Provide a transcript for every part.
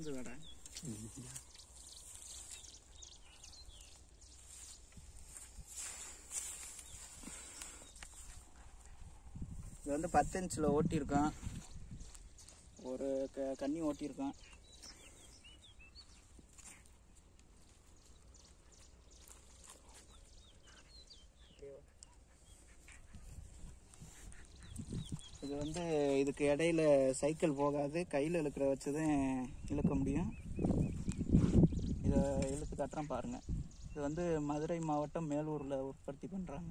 இருந்ததாடா இது வந்து பத்து இன்ச்சில் ஓட்டியிருக்கான் ஒரு க கன்னி ஓட்டியிருக்கான் இது வந்து இதுக்கு இடையில சைக்கிள் போகாது கையில் இழுக்கிற வச்சு தான் இழுக்க முடியும் இதை இழுத்து காட்டுறேன் பாருங்க இது வந்து மதுரை மாவட்டம் மேலூரில் உற்பத்தி பண்ணுறாங்க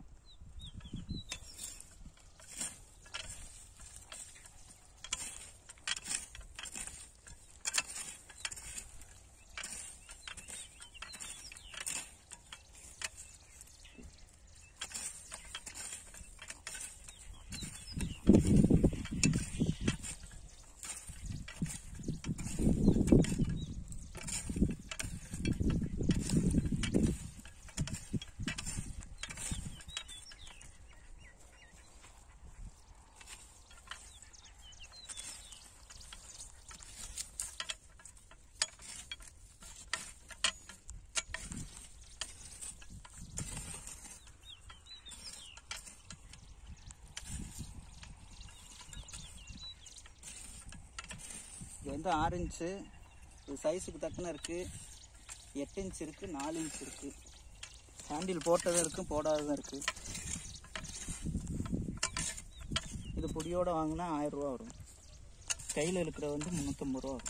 இது வந்து ஆறு இன்ச்சு இது சைஸுக்கு தக்கன இருக்குது எட்டு இன்ச் இருக்குது நாலு இன்ச் இருக்குது ஹேண்டில் போட்டதும் இருக்குது போடாததும் இருக்குது இது பொடியோட வாங்கினா ஆயிரம் ரூபா வரும் கையில் இருக்கிற வந்து முந்நூற்றம்பது ரூபா வரும்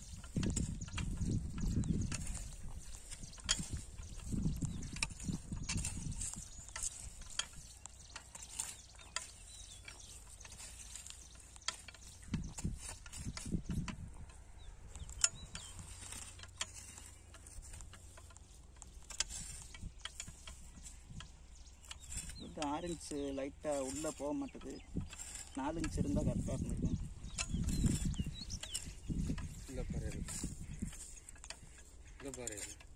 இது ஆறு இன்ச்சு லைட்டாக உள்ளே போக மாட்டுது நாலு இன்ச் இருந்தால் கரெக்டாக இருந்திருக்கும் இங்கே பாரு இங்கே பாரு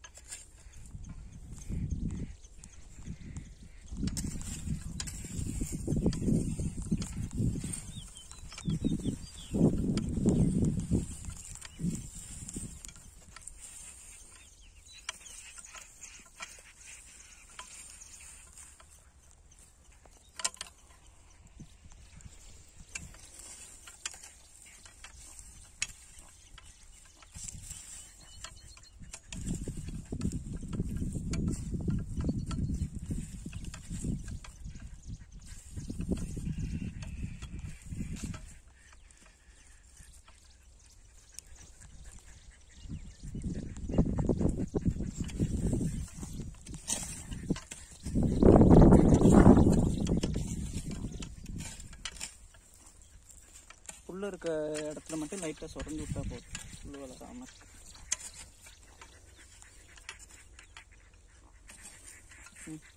புல் இருக்க இடத்துல மட்டும் லைட்டாக சுரண்டி விட்டா போதும் புல் வளராமல் ம்